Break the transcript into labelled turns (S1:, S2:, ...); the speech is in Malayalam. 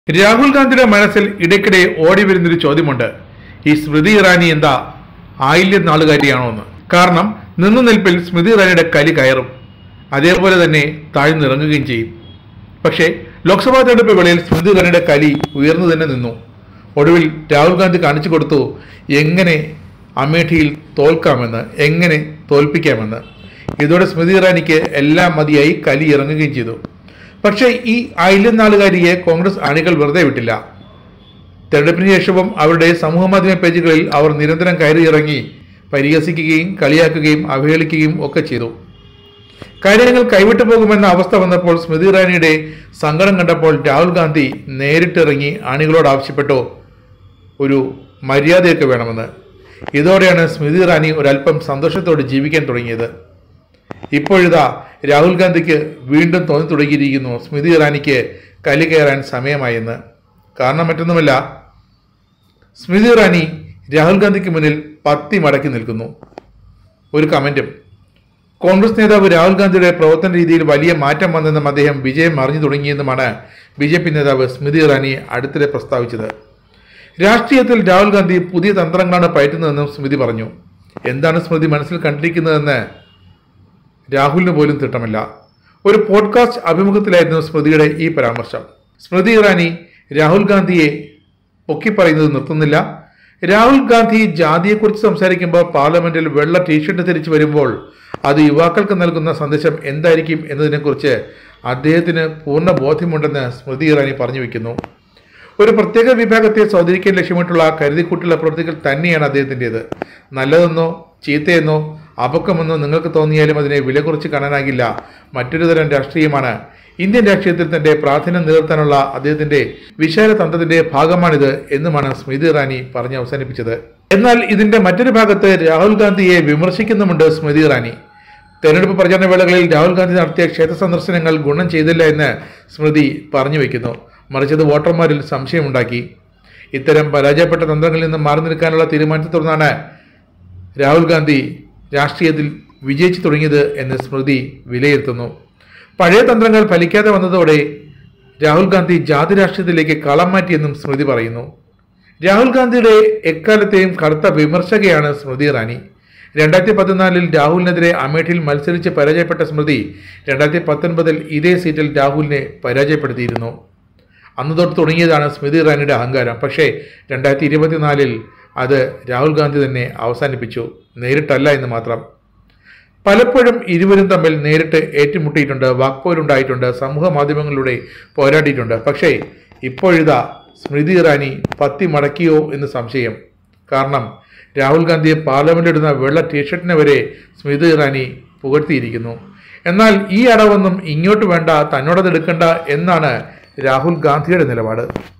S1: രാഹുൽ ഗാന്ധിയുടെ മനസ്സിൽ ഇടയ്ക്കിടെ ഓടി വരുന്നൊരു ചോദ്യമുണ്ട് ഈ സ്മൃതി ഇറാനി എന്താ ആയില്യ നാളുകാരിയാണോ എന്ന് കാരണം നിന്നു നിൽപ്പിൽ സ്മൃതി ഇറാനിയുടെ കലി കയറും അതേപോലെ തന്നെ താഴ്ന്നിറങ്ങുകയും ചെയ്യും പക്ഷേ ലോക്സഭാ തെരഞ്ഞെടുപ്പ് വേളയിൽ സ്മൃതി ഇറാനിയുടെ കലി ഉയർന്നു തന്നെ നിന്നു ഒടുവിൽ രാഹുൽ ഗാന്ധി കാണിച്ചു കൊടുത്തു എങ്ങനെ അമേഠിയിൽ തോൽക്കാമെന്ന് എങ്ങനെ തോൽപ്പിക്കാമെന്ന് ഇതോടെ സ്മൃതി ഇറാനിക്ക് എല്ലാം മതിയായി കലി ഇറങ്ങുകയും ചെയ്തു പക്ഷേ ഈ ആയില്യം നാളുകാരിയെ കോൺഗ്രസ് അണികൾ വെറുതെ വിട്ടില്ല തെരഞ്ഞെടുപ്പിന് ശേഷവും അവരുടെ സമൂഹമാധ്യമ പേജുകളിൽ അവർ നിരന്തരം കയറി ഇറങ്ങി പരിഹസിക്കുകയും കളിയാക്കുകയും അവഹേളിക്കുകയും ഒക്കെ ചെയ്തു കാര്യങ്ങൾ കൈവിട്ടു പോകുമെന്ന അവസ്ഥ വന്നപ്പോൾ സ്മൃതി ഇറാനിയുടെ സങ്കടം കണ്ടപ്പോൾ രാഹുൽ ഗാന്ധി നേരിട്ടിറങ്ങി അണികളോട് ആവശ്യപ്പെട്ടു ഒരു മര്യാദയൊക്കെ വേണമെന്ന് ഇതോടെയാണ് സ്മൃതി ഇറാനി ഒരല്പം സന്തോഷത്തോടെ ജീവിക്കാൻ തുടങ്ങിയത് ഇപ്പോഴിതാ രാഹുൽ ഗാന്ധിക്ക് വീണ്ടും തോന്നി തുടങ്ങിയിരിക്കുന്നു സ്മൃതി ഇറാനിക്ക് കലി കയറാൻ സമയമായെന്ന് കാരണം മറ്റൊന്നുമല്ല സ്മൃതി ഇറാനി രാഹുൽ ഗാന്ധിക്ക് മുന്നിൽ പത്തി മടക്കി നിൽക്കുന്നു ഒരു കമന്റും കോൺഗ്രസ് നേതാവ് രാഹുൽ ഗാന്ധിയുടെ പ്രവർത്തന രീതിയിൽ വലിയ മാറ്റം വന്നെന്നും അദ്ദേഹം വിജയം അറിഞ്ഞു തുടങ്ങിയെന്നുമാണ് ബി ജെ പി നേതാവ് സ്മൃതി ഇറാനി അടുത്തിടെ പ്രസ്താവിച്ചത് രാഷ്ട്രീയത്തിൽ രാഹുൽ ഗാന്ധി പുതിയ തന്ത്രങ്ങളാണ് പയറ്റുന്നതെന്നും സ്മൃതി പറഞ്ഞു എന്താണ് സ്മൃതി മനസ്സിൽ കണ്ടിരിക്കുന്നതെന്ന് രാഹുലിന് പോലും തിട്ടമില്ല ഒരു പോഡ്കാസ്റ്റ് അഭിമുഖത്തിലായിരുന്നു സ്മൃതിയുടെ ഈ പരാമർശം സ്മൃതി ഇറാനി രാഹുൽ ഗാന്ധിയെ പൊക്കിപ്പറയുന്നത് നിർത്തുന്നില്ല രാഹുൽ ഗാന്ധി ജാതിയെക്കുറിച്ച് സംസാരിക്കുമ്പോൾ പാർലമെന്റിൽ വെള്ള ടീഷർട്ട് ധരിച്ചു വരുമ്പോൾ അത് യുവാക്കൾക്ക് നൽകുന്ന സന്ദേശം എന്തായിരിക്കും എന്നതിനെക്കുറിച്ച് അദ്ദേഹത്തിന് പൂർണ്ണ ബോധ്യമുണ്ടെന്ന് സ്മൃതി ഇറാനി പറഞ്ഞു വയ്ക്കുന്നു ഒരു പ്രത്യേക വിഭാഗത്തെ സ്വാധീനിക്കാൻ ലക്ഷ്യമിട്ടുള്ള കരുതിക്കൂട്ടുള്ള പ്രവൃത്തികൾ തന്നെയാണ് അദ്ദേഹത്തിൻ്റെത് നല്ലതെന്നോ ചീത്തയെന്നോ അപക്കമെന്നോ നിങ്ങൾക്ക് തോന്നിയാലും അതിനെ വില കുറച്ച് കാണാനാകില്ല മറ്റൊരു തരം രാഷ്ട്രീയമാണ് ഇന്ത്യൻ രാഷ്ട്രീയത്തിൽ തന്റെ പ്രാധാന്യം നിലനിർത്താനുള്ള അദ്ദേഹത്തിന്റെ വിശാല തന്ത്രത്തിന്റെ ഭാഗമാണിത് എന്നുമാണ് സ്മൃതി ഇറാനി പറഞ്ഞ് അവസാനിപ്പിച്ചത് എന്നാൽ ഇതിന്റെ മറ്റൊരു ഭാഗത്ത് രാഹുൽ ഗാന്ധിയെ വിമർശിക്കുന്നുമുണ്ട് സ്മൃതി ഇറാനി തെരഞ്ഞെടുപ്പ് പ്രചാരണ വേളകളിൽ രാഹുൽ ഗാന്ധി നടത്തിയ ക്ഷേത്ര സന്ദർശനങ്ങൾ ഗുണം ചെയ്തില്ല എന്ന് സ്മൃതി പറഞ്ഞു വയ്ക്കുന്നു മറിച്ച് അത് വോട്ടർമാരിൽ സംശയമുണ്ടാക്കി ഇത്തരം പരാജയപ്പെട്ട തന്ത്രങ്ങളിൽ നിന്ന് മാറി നിൽക്കാനുള്ള തീരുമാനത്തെ തുടർന്നാണ് രാഹുൽ ഗാന്ധി രാഷ്ട്രീയത്തിൽ വിജയിച്ചു തുടങ്ങിയത് എന്ന് സ്മൃതി വിലയിരുത്തുന്നു പഴയ തന്ത്രങ്ങൾ ഫലിക്കാതെ വന്നതോടെ രാഹുൽ ഗാന്ധി ജാതി രാഷ്ട്രീയത്തിലേക്ക് കളം മാറ്റിയെന്നും സ്മൃതി പറയുന്നു രാഹുൽ ഗാന്ധിയുടെ എക്കാലത്തെയും കടുത്ത വിമർശകയാണ് സ്മൃതി ഇറാനി രണ്ടായിരത്തി പതിനാലിൽ രാഹുലിനെതിരെ അമേഠിയിൽ മത്സരിച്ച് പരാജയപ്പെട്ട സ്മൃതി രണ്ടായിരത്തി പത്തൊൻപതിൽ ഇതേ സീറ്റിൽ രാഹുലിനെ പരാജയപ്പെടുത്തിയിരുന്നു അന്ന് തൊട്ട് തുടങ്ങിയതാണ് സ്മൃതി ഇറാനിയുടെ അഹങ്കാരം പക്ഷേ രണ്ടായിരത്തി ഇരുപത്തിനാലിൽ അത് രാഹുൽ ഗാന്ധി തന്നെ അവസാനിപ്പിച്ചു നേരിട്ടല്ല എന്ന് മാത്രം പലപ്പോഴും ഇരുവരും തമ്മിൽ നേരിട്ട് ഏറ്റുമുട്ടിയിട്ടുണ്ട് വാക്പോരുണ്ടായിട്ടുണ്ട് സമൂഹ മാധ്യമങ്ങളിലൂടെ പോരാടിയിട്ടുണ്ട് പക്ഷേ ഇപ്പോഴിതാ സ്മൃതി ഇറാനി പത്തി മടക്കിയോ എന്ന് സംശയം കാരണം രാഹുൽ ഗാന്ധിയെ പാർലമെന്റിടുന്ന വെള്ള ടീഷർട്ടിനെ വരെ സ്മൃതി ഇറാനി പുകഴ്ത്തിയിരിക്കുന്നു എന്നാൽ ഈ അടവൊന്നും ഇങ്ങോട്ട് വേണ്ട തന്നോടത് എടുക്കണ്ട എന്നാണ് രാഹുൽ ഗാന്ധിയുടെ നിലപാട്